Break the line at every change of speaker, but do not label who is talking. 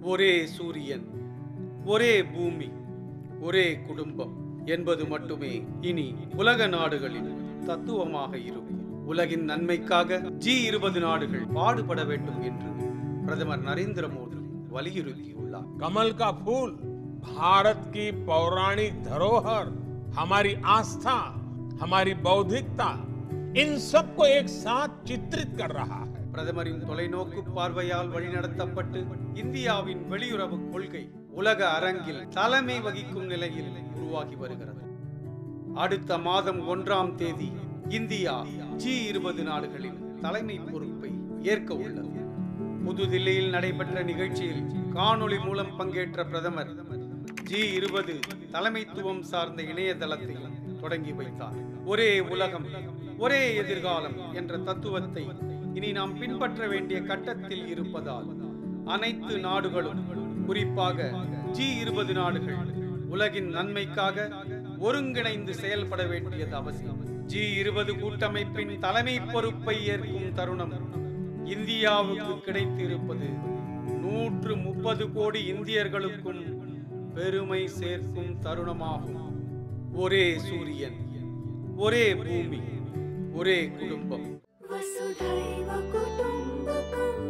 ஒரே சூரியன் ஒரே பூமி ஒரே குடும்பம் என்பது மட்டுமே இனி உலக நாடுகளின் தத்துவமாக இருக்கும் உலகின் நன்மைக்காக ஜி இருபது நாடுகள் பாடுபட வேண்டும் என்று பிரதமர் நரேந்திர மோடி வலியுறுத்தியுள்ளார்
कमल का फूल भारत की पौराणिक धरोहर हमारी आस्था हमारी बौद्धिकता इन सबको एक साथ चित्रित कर रहा है
பிரதமரின் தொலைநோக்கு பார்வையால் வழிநடத்தப்பட்டு இந்தியாவின் வெளியுறவு கொள்கை உலக அரங்கில் தலைமை வகிக்கும் நிலையில் உருவாகி வருகிறது அடுத்த மாதம் ஒன்றாம் தேதி இந்தியா ஜி இருபது நாடுகளின் தலைமை பொறுப்பை ஏற்க உள்ளது புதுதில்லியில் நடைபெற்ற நிகழ்ச்சியில் காணொளி மூலம் பங்கேற்ற பிரதமர் ஜி இருபது தலைமைத்துவம் சார்ந்த இணையதளத்தையும் தொடங்கி வைத்தார் ஒரே உலகம் ஒரே எதிர்காலம் என்ற தத்துவத்தை இனி நாம் பின்பற்ற வேண்டிய கட்டத்தில் இருப்பதால் அனைத்து நாடுகளும் குறிப்பாக ஜி இருபது நாடுகள் உலகின் நன்மைக்காக ஒருங்கிணைந்து செயல்பட வேண்டியது அவசியம் ஜி இருபது கூட்டமைப்பின் தலைமை பொறுப்பை ஏற்கும் தருணம் இந்தியாவுக்கு கிடைத்திருப்பது நூற்று முப்பது கோடி இந்தியர்களுக்கும் பெருமை சேர்க்கும் தருணமாகும் ஒரே சூரியன் ஒரே பூமி ஒரே குடும்பம்
वसुधैव कुटुम्बकम्